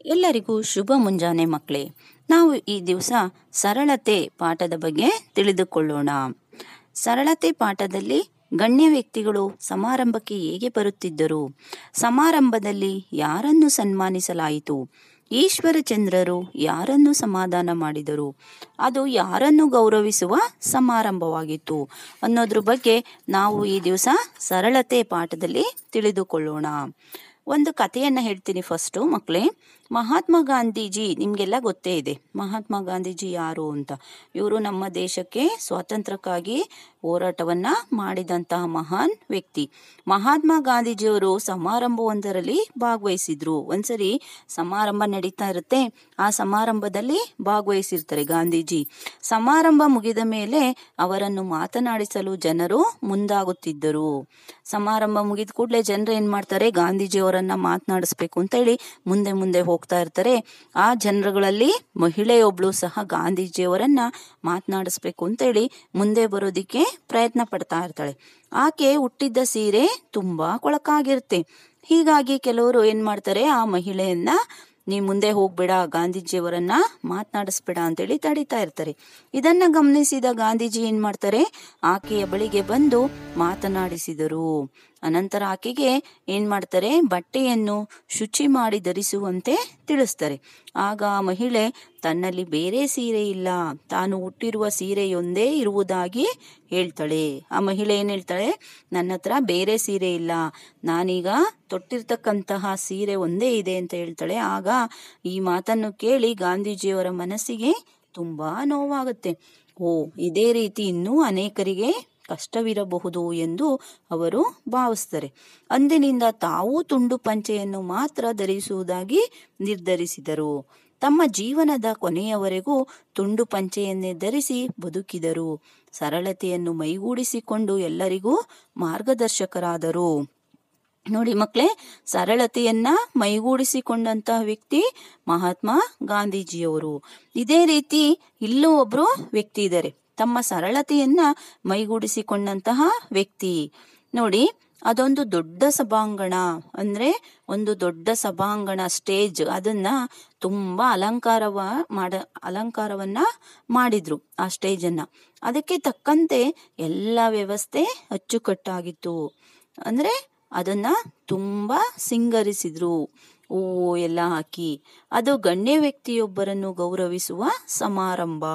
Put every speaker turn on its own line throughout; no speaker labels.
ಎಲ್ಲರಿಗೂ ಶುಭ ಮುಂಜಾನೆ ಮಕ್ಕಳೇ ನಾವು ಈ ದಿವಸ ಸರಳತೆ ಪಾಠದ ಬಗ್ಗೆ ತಿಳಿದುಕೊಳ್ಳೋಣ ಸರಳತೆ ಪಾಠದಲ್ಲಿ ಗಣ್ಯ ವ್ಯಕ್ತಿಗಳು ಸಮಾರಂಭಕ್ಕೆ ಹೇಗೆ ಬರುತ್ತಿದ್ದರು ಸಮಾರಂಭದಲ್ಲಿ ಯಾರನ್ನು ಸನ್ಮಾನಿಸಲಾಯಿತು ಈಶ್ವರಚಂದ್ರರು ಯಾರನ್ನು ಸಮಾಧಾನ ಮಾಡಿದರು ಅದು ಯಾರನ್ನು ಗೌರವಿಸುವ ಸಮಾರಂಭವಾಗಿತ್ತು ಅನ್ನೋದ್ರ ಬಗ್ಗೆ ನಾವು ಈ ದಿವಸ ಸರಳತೆ ಪಾಠದಲ್ಲಿ ತಿಳಿದುಕೊಳ್ಳೋಣ ಒಂದು ಕಥೆಯನ್ನ ಹೇಳ್ತೀನಿ ಫಸ್ಟು ಮಕ್ಕಳೇ ಮಹಾತ್ಮ ಗಾಂಧೀಜಿ ನಿಮಗೆಲ್ಲ ಗೊತ್ತೇ ಇದೆ ಮಹಾತ್ಮ ಗಾಂಧೀಜಿ ಯಾರು ಅಂತ ಇವರು ನಮ್ಮ ದೇಶಕ್ಕೆ ಸ್ವಾತಂತ್ರ್ಯಕ್ಕಾಗಿ ಹೋರಾಟವನ್ನ ಮಾಡಿದಂತಹ ಮಹಾನ್ ವ್ಯಕ್ತಿ ಮಹಾತ್ಮ ಗಾಂಧೀಜಿಯವರು ಸಮಾರಂಭವೊಂದರಲ್ಲಿ ಭಾಗವಹಿಸಿದ್ರು ಒಂದ್ಸರಿ ಸಮಾರಂಭ ನಡೀತಾ ಇರುತ್ತೆ ಆ ಸಮಾರಂಭದಲ್ಲಿ ಭಾಗವಹಿಸಿರ್ತಾರೆ ಗಾಂಧೀಜಿ ಸಮಾರಂಭ ಮುಗಿದ ಮೇಲೆ ಅವರನ್ನು ಮಾತನಾಡಿಸಲು ಜನರು ಮುಂದಾಗುತ್ತಿದ್ದರು ಸಮಾರಂಭ ಮುಗಿದ ಕೂಡಲೇ ಜನರು ಏನ್ ಮಾಡ್ತಾರೆ ಗಾಂಧೀಜಿಯವರನ್ನ ಮಾತನಾಡಿಸ್ಬೇಕು ಅಂತ ಹೇಳಿ ಮುಂದೆ ಮುಂದೆ ಹೋಗ್ತಾ ಇರ್ತಾರೆ ಆ ಜನರುಗಳಲ್ಲಿ ಮಹಿಳೆಯೊಬ್ಳು ಸಹ ಗಾಂಧೀಜಿಯವರನ್ನ ಮಾತನಾಡಿಸ್ಬೇಕು ಅಂತೇಳಿ ಮುಂದೆ ಬರೋದಿಕ್ಕೆ ಪ್ರಯತ್ನ ಪಡ್ತಾ ಇರ್ತಾಳೆ ಆಕೆ ಹುಟ್ಟಿದ್ದ ಸೀರೆ ತುಂಬಾ ಕೊಳಕಾಗಿರುತ್ತೆ ಹೀಗಾಗಿ ಕೆಲವರು ಏನ್ ಮಾಡ್ತಾರೆ ಆ ಮಹಿಳೆಯನ್ನ ನೀ ಮುಂದೆ ಹೋಗ್ಬೇಡ ಗಾಂಧೀಜಿಯವರನ್ನ ಮಾತನಾಡಿಸ್ಬೇಡ ಅಂತೇಳಿ ತಡಿತಾ ಇರ್ತಾರೆ ಇದನ್ನ ಗಮನಿಸಿದ ಗಾಂಧೀಜಿ ಏನ್ ಮಾಡ್ತಾರೆ ಆಕೆಯ ಬಳಿಗೆ ಬಂದು ಮಾತನಾಡಿಸಿದರು ಅನಂತರ ಆಕೆಗೆ ಏನ್ ಮಾಡ್ತಾರೆ ಬಟ್ಟೆಯನ್ನು ಶುಚಿ ಮಾಡಿ ಧರಿಸುವಂತೆ ತಿಳಿಸ್ತಾರೆ ಆಗ ಆ ಮಹಿಳೆ ತನ್ನಲ್ಲಿ ಬೇರೆ ಸೀರೆ ಇಲ್ಲ ತಾನು ಹುಟ್ಟಿರುವ ಸೀರೆಯೊಂದೇ ಇರುವುದಾಗಿ ಹೇಳ್ತಾಳೆ ಆ ಮಹಿಳೆ ಏನ್ ಹೇಳ್ತಾಳೆ ನನ್ನ ಹತ್ರ ಬೇರೆ ಸೀರೆ ಇಲ್ಲ ನಾನೀಗ ತೊಟ್ಟಿರ್ತಕ್ಕಂತಹ ಸೀರೆ ಒಂದೇ ಇದೆ ಅಂತ ಹೇಳ್ತಾಳೆ ಆಗ ಈ ಮಾತನ್ನು ಕೇಳಿ ಗಾಂಧೀಜಿಯವರ ಮನಸ್ಸಿಗೆ ತುಂಬಾ ನೋವಾಗುತ್ತೆ ಓ ಇದೇ ರೀತಿ ಇನ್ನೂ ಅನೇಕರಿಗೆ ಕಷ್ಟವಿರಬಹುದು ಎಂದು ಅವರು ಭಾವಿಸ್ತಾರೆ ಅಂದಿನಿಂದ ತಾವು ತುಂಡು ಪಂಚೆಯನ್ನು ಮಾತ್ರ ಧರಿಸುವುದಾಗಿ ನಿರ್ಧರಿಸಿದರು ತಮ್ಮ ಜೀವನದ ಕೊನೆಯವರೆಗೂ ತುಂಡು ಪಂಚೆಯನ್ನೇ ಧರಿಸಿ ಬದುಕಿದರು ಸರಳತೆಯನ್ನು ಮೈಗೂಡಿಸಿಕೊಂಡು ಎಲ್ಲರಿಗೂ ಮಾರ್ಗದರ್ಶಕರಾದರು ನೋಡಿ ಮಕ್ಕಳೇ ಸರಳತೆಯನ್ನ ಮೈಗೂಡಿಸಿಕೊಂಡಂತಹ ವ್ಯಕ್ತಿ ಮಹಾತ್ಮ ಗಾಂಧೀಜಿಯವರು ಇದೇ ರೀತಿ ಇಲ್ಲೂ ಒಬ್ರು ವ್ಯಕ್ತಿ ಇದ್ದಾರೆ ತಮ್ಮ ಸರಳತೆಯನ್ನ ಮೈಗೂಡಿಸಿಕೊಂಡಂತಹ ವ್ಯಕ್ತಿ ನೋಡಿ ಅದೊಂದು ದೊಡ್ಡ ಸಭಾಂಗಣ ಅಂದ್ರೆ ಒಂದು ದೊಡ್ಡ ಸಭಾಂಗಣ ಸ್ಟೇಜ್ ಅದನ್ನ ತುಂಬಾ ಅಲಂಕಾರವ ಮಾಡ ಅಲಂಕಾರವನ್ನ ಮಾಡಿದ್ರು ಆ ಸ್ಟೇಜ್ ಅನ್ನ ಅದಕ್ಕೆ ತಕ್ಕಂತೆ ಎಲ್ಲ ವ್ಯವಸ್ಥೆ ಅಚ್ಚುಕಟ್ಟಾಗಿತ್ತು ಅಂದ್ರೆ ಅದನ್ನ ತುಂಬಾ ಸಿಂಗರಿಸಿದ್ರು ಹೂವು ಎಲ್ಲ ಹಾಕಿ ಅದು ಗಣ್ಯ ವ್ಯಕ್ತಿಯೊಬ್ಬರನ್ನು ಗೌರವಿಸುವ ಸಮಾರಂಭ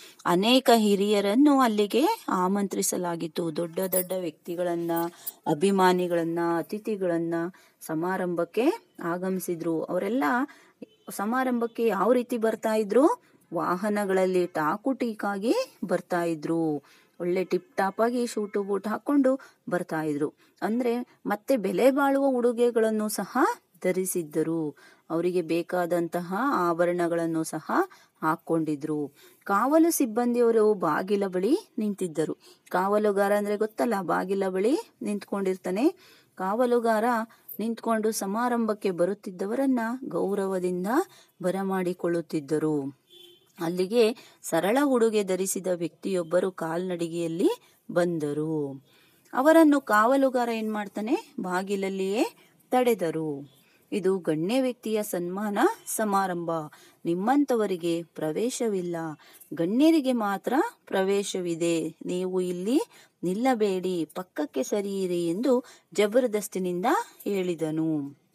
ಅನೇಕ ಹಿರಿಯರನ್ನು ಅಲ್ಲಿಗೆ ಆಮಂತ್ರಿಸಲಾಗಿತ್ತು ದೊಡ್ಡ ದೊಡ್ಡ ವ್ಯಕ್ತಿಗಳನ್ನ ಅಭಿಮಾನಿಗಳನ್ನ ಅತಿಥಿಗಳನ್ನ ಸಮಾರಂಭಕ್ಕೆ ಆಗಮಿಸಿದ್ರು ಅವರೆಲ್ಲ ಸಮಾರಂಭಕ್ಕೆ ಯಾವ ರೀತಿ ಬರ್ತಾ ಇದ್ರು ವಾಹನಗಳಲ್ಲಿ ಟಾಕು ಟೀಕಾಗಿ ಬರ್ತಾ ಇದ್ರು ಒಳ್ಳೆ ಟಿಪ್ ಟಾಪ್ ಆಗಿ ಶೂಟು ಬೂಟ್ ಹಾಕೊಂಡು ಬರ್ತಾ ಇದ್ರು ಅಂದ್ರೆ ಮತ್ತೆ ಬೆಲೆ ಬಾಳುವ ಉಡುಗೆಗಳನ್ನು ಸಹ ಧರಿಸಿದ್ದರು ಅವರಿಗೆ ಬೇಕಾದಂತಹ ಆಭರಣಗಳನ್ನು ಸಹ ಹಾಕೊಂಡಿದ್ರು ಕಾವಲು ಸಿಬ್ಬಂದಿಯವರು ಬಾಗಿಲ ಬಳಿ ನಿಂತಿದ್ದರು ಕಾವಲುಗಾರ ಅಂದ್ರೆ ಗೊತ್ತಲ್ಲ ಬಾಗಿಲ ಬಳಿ ನಿಂತ್ಕೊಂಡಿರ್ತಾನೆ ಕಾವಲುಗಾರ ನಿಂತ್ಕೊಂಡು ಸಮಾರಂಭಕ್ಕೆ ಬರುತ್ತಿದ್ದವರನ್ನ ಗೌರವದಿಂದ ಬರಮಾಡಿಕೊಳ್ಳುತ್ತಿದ್ದರು ಅಲ್ಲಿಗೆ ಸರಳ ಉಡುಗೆ ಧರಿಸಿದ ವ್ಯಕ್ತಿಯೊಬ್ಬರು ಕಾಲ್ನಡಿಗೆಯಲ್ಲಿ ಬಂದರು ಅವರನ್ನು ಕಾವಲುಗಾರ ಏನ್ ಮಾಡ್ತಾನೆ ಬಾಗಿಲಲ್ಲಿಯೇ ತಡೆದರು ಇದು ಗಣ್ಯ ವ್ಯಕ್ತಿಯ ಸನ್ಮಾನ ಸಮಾರಂಭ ನಿಮ್ಮಂತವರಿಗೆ ಪ್ರವೇಶವಿಲ್ಲ ಗಣ್ಯರಿಗೆ ಮಾತ್ರ ಪ್ರವೇಶವಿದೆ ನೀವು ಇಲ್ಲಿ ನಿಲ್ಲಬೇಡಿ ಪಕ್ಕಕ್ಕೆ ಸರಿಯಿರಿ ಎಂದು ಜಬರ್ದಸ್ತಿನಿಂದ ಹೇಳಿದನು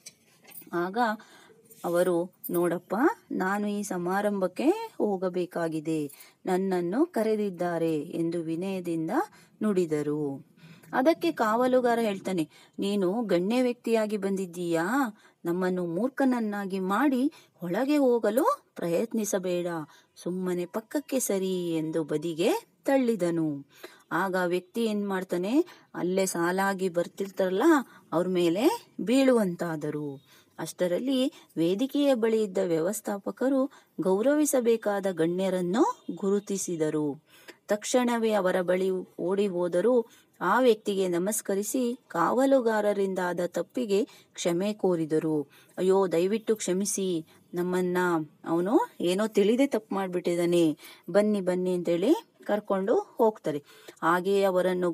ಆಗ ಅವರು ನೋಡಪ್ಪ ನಾನು ಈ ಸಮಾರಂಭಕ್ಕೆ ಹೋಗಬೇಕಾಗಿದೆ ನನ್ನನ್ನು ಕರೆದಿದ್ದಾರೆ ಎಂದು ವಿನಯದಿಂದ ನುಡಿದರು ಅದಕ್ಕೆ ಕಾವಲುಗಾರ ಹೇಳ್ತಾನೆ ನೀನು ಗಣ್ಯ ವ್ಯಕ್ತಿಯಾಗಿ ಬಂದಿದ್ದೀಯಾ ನಮ್ಮನ್ನು ಮೂರ್ಖನನ್ನಾಗಿ ಮಾಡಿ ಒಳಗೆ ಹೋಗಲು ಪ್ರಯತ್ನಿಸಬೇಡ ಸುಮ್ಮನೆ ಪಕ್ಕಕ್ಕೆ ಸರಿ ಎಂದು ಬದಿಗೆ ತಳ್ಳಿದನು ಆಗ ವ್ಯಕ್ತಿ ಏನ್ ಮಾಡ್ತಾನೆ ಅಲ್ಲೇ ಸಾಲಾಗಿ ಬರ್ತಿರ್ತಾರಲ್ಲ ಅವ್ರ ಮೇಲೆ ಬೀಳುವಂತಾದರು ಅಷ್ಟರಲ್ಲಿ ವೇದಿಕೆಯ ಬಳಿ ಇದ್ದ ವ್ಯವಸ್ಥಾಪಕರು ಗೌರವಿಸಬೇಕಾದ ಗಣ್ಯರನ್ನು ಗುರುತಿಸಿದರು ತಕ್ಷಣವೇ ಅವರ ಬಳಿ ಓಡಿ ಹೋದರು ಆ ವ್ಯಕ್ತಿಗೆ ನಮಸ್ಕರಿಸಿ ಕಾವಲುಗಾರರಿಂದಾದ ತಪ್ಪಿಗೆ ಕ್ಷಮೆ ಕೋರಿದರು ಅಯ್ಯೋ ದಯವಿಟ್ಟು ಕ್ಷಮಿಸಿ ನಮ್ಮನ್ನ ಅವನು ಏನೋ ತಿಳಿದೇ ತಪ್ಪು ಮಾಡ್ಬಿಟ್ಟಿದ್ದಾನೆ ಬನ್ನಿ ಬನ್ನಿ ಅಂತೇಳಿ ಕರ್ಕೊಂಡು ಹೋಗ್ತಾರೆ ಹಾಗೆಯೇ ಅವರನ್ನು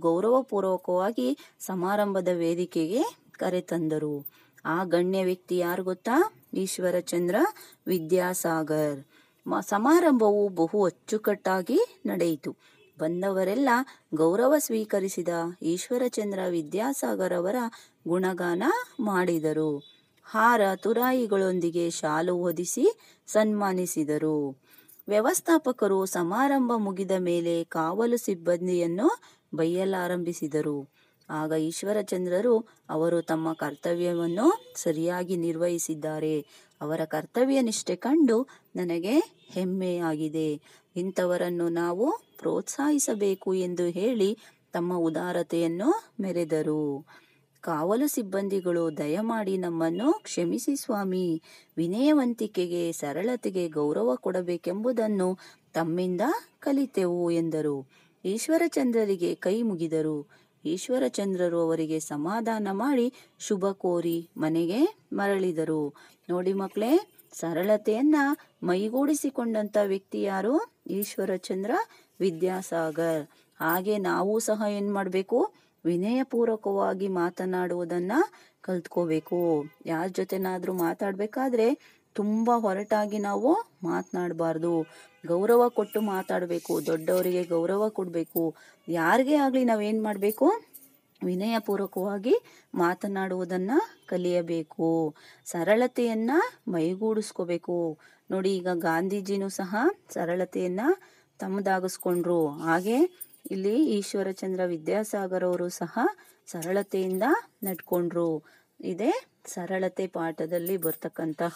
ಗೌರವಪೂರ್ವಕವಾಗಿ ಸಮಾರಂಭದ ವೇದಿಕೆಗೆ ಕರೆತಂದರು ಆ ಗಣ್ಯ ವ್ಯಕ್ತಿ ಯಾರು ಗೊತ್ತಾ ಈಶ್ವರಚಂದ್ರ ವಿದ್ಯಾಸಾಗರ್ ಮ- ಸಮಾರಂಭವು ಬಹು ಅಚ್ಚುಕಟ್ಟಾಗಿ ನಡೆಯಿತು ಬಂದವರೆಲ್ಲ ಗೌರವ ಸ್ವೀಕರಿಸಿದ ಈಶ್ವರಚಂದ್ರ ವಿದ್ಯಾಸಾಗರ್ ಅವರ ಗುಣಗಾನ ಮಾಡಿದರು ಹಾರ ತುರಾಯಿಗಳೊಂದಿಗೆ ಶಾಲು ಹೊದಿಸಿ ಸನ್ಮಾನಿಸಿದರು ವ್ಯವಸ್ಥಾಪಕರು ಸಮಾರಂಭ ಮುಗಿದ ಮೇಲೆ ಕಾವಲು ಸಿಬ್ಬಂದಿಯನ್ನು ಬೈಯಲಾರಂಭಿಸಿದರು ಆಗ ಈಶ್ವರಚಂದ್ರರು ಅವರು ತಮ್ಮ ಕರ್ತವ್ಯವನ್ನು ಸರಿಯಾಗಿ ನಿರ್ವಹಿಸಿದ್ದಾರೆ ಅವರ ಕರ್ತವ್ಯ ನಿಷ್ಠೆ ಕಂಡು ನನಗೆ ಹೆಮ್ಮೆಯಾಗಿದೆ ಇಂಥವರನ್ನು ನಾವು ಪ್ರೋತ್ಸಾಹಿಸಬೇಕು ಎಂದು ಹೇಳಿ ತಮ್ಮ ಉದಾರತೆಯನ್ನು ಮೆರೆದರು ಕಾವಲು ಸಿಬ್ಬಂದಿಗಳು ದಯಮಾಡಿ ನಮ್ಮನ್ನು ಕ್ಷಮಿಸಿ ಸ್ವಾಮಿ ವಿನಯವಂತಿಕೆಗೆ ಸರಳತೆಗೆ ಗೌರವ ಕೊಡಬೇಕೆಂಬುದನ್ನು ತಮ್ಮಿಂದ ಕಲಿತೆವು ಎಂದರು ಈಶ್ವರಚಂದ್ರರಿಗೆ ಕೈ ಮುಗಿದರು ಈಶ್ವರಚಂದ್ರರು ಅವರಿಗೆ ಸಮಾಧಾನ ಮಾಡಿ ಶುಭ ಕೋರಿ ಮನೆಗೆ ಮರಳಿದರು ನೋಡಿ ಮಕ್ಕಳೇ ಸರಳತೆಯನ್ನ ಮೈಗೂಡಿಸಿಕೊಂಡಂತ ವ್ಯಕ್ತಿ ಯಾರು ಈಶ್ವರಚಂದ್ರ ವಿದ್ಯಾಸಾಗರ್ ಹಾಗೆ ನಾವು ಸಹ ಏನ್ ಮಾಡ್ಬೇಕು ವಿನಯಪೂರ್ವಕವಾಗಿ ಮಾತನಾಡುವುದನ್ನ ಕಲ್ತ್ಕೋಬೇಕು ಯಾರ ಜೊತೆನಾದ್ರೂ ಮಾತಾಡ್ಬೇಕಾದ್ರೆ ತುಂಬಾ ಹೊರಟಾಗಿ ನಾವು ಮಾತನಾಡಬಾರ್ದು ಗೌರವ ಕೊಟ್ಟು ಮಾತಾಡಬೇಕು ದೊಡ್ಡವರಿಗೆ ಗೌರವ ಕೊಡಬೇಕು ಯಾರಿಗೇ ಆಗ್ಲಿ ನಾವೇನ್ ಮಾಡ್ಬೇಕು ವಿನಯಪೂರ್ವಕವಾಗಿ ಮಾತನಾಡುವುದನ್ನ ಕಲಿಯಬೇಕು ಸರಳತೆಯನ್ನ ಮೈಗೂಡಿಸ್ಕೋಬೇಕು ನೋಡಿ ಈಗ ಗಾಂಧೀಜಿನೂ ಸಹ ಸರಳತೆಯನ್ನ ತಮ್ಮದಾಗಿಸ್ಕೊಂಡ್ರು ಹಾಗೆ ಇಲ್ಲಿ ಈಶ್ವರಚಂದ್ರ ವಿದ್ಯಾಸಾಗರ್ ಅವರು ಸಹ ಸರಳತೆಯಿಂದ ನಡ್ಕೊಂಡ್ರು ಇದೇ ಸರಳತೆ ಪಾಠದಲ್ಲಿ ಬರ್ತಕ್ಕಂತಹ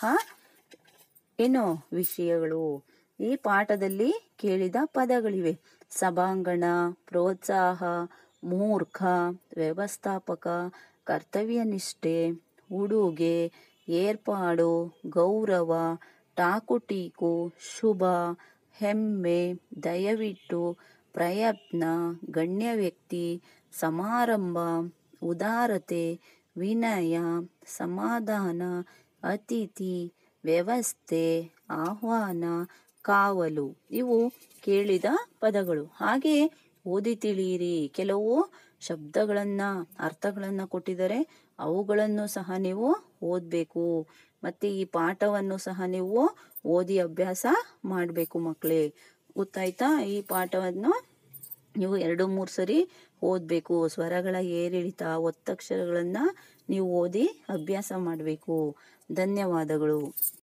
ಏನು ವಿಷಯಗಳು ಈ ಪಾಠದಲ್ಲಿ ಕೇಳಿದ ಪದಗಳಿವೆ ಸಭಾಂಗಣ ಪ್ರೋತ್ಸಾಹ ಮೂರ್ಖ ವ್ಯವಸ್ಥಾಪಕ ಕರ್ತವ್ಯನಿಷ್ಠೆ ಉಡುಗೆ ಏರ್ಪಾಡು ಗೌರವ ಟಾಕುಟೀಕು ಶುಭ ಹೆಮ್ಮೆ ದಯವಿಟ್ಟು ಪ್ರಯತ್ನ ಗಣ್ಯ ವ್ಯಕ್ತಿ ಸಮಾರಂಭ ಉದಾರತೆ ವಿನಯ ಸಮಾಧಾನ ಅತಿಥಿ ವ್ಯವಸ್ಥೆ ಆಹ್ವಾನ ಕಾವಲು ಇವು ಕೇಳಿದ ಪದಗಳು ಹಾಗೆ ಓದಿ ತಿಳಿಯಿರಿ ಕೆಲವು ಶಬ್ದಗಳನ್ನ ಅರ್ಥಗಳನ್ನ ಕೊಟ್ಟಿದ್ದಾರೆ ಅವುಗಳನ್ನು ಸಹ ನೀವು ಓದ್ಬೇಕು ಮತ್ತೆ ಈ ಪಾಠವನ್ನು ಸಹ ನೀವು ಓದಿ ಅಭ್ಯಾಸ ಮಾಡಬೇಕು ಮಕ್ಕಳೇ ಗೊತ್ತಾಯ್ತಾ ಈ ಪಾಠವನ್ನು ನೀವು ಎರಡು ಮೂರು ಸರಿ ಓದಬೇಕು ಸ್ವರಗಳ ಏರಿಳಿತ ಒತ್ತಕ್ಷರಗಳನ್ನ ನೀವು ಓದಿ ಅಭ್ಯಾಸ ಮಾಡಬೇಕು ಧನ್ಯವಾದಗಳು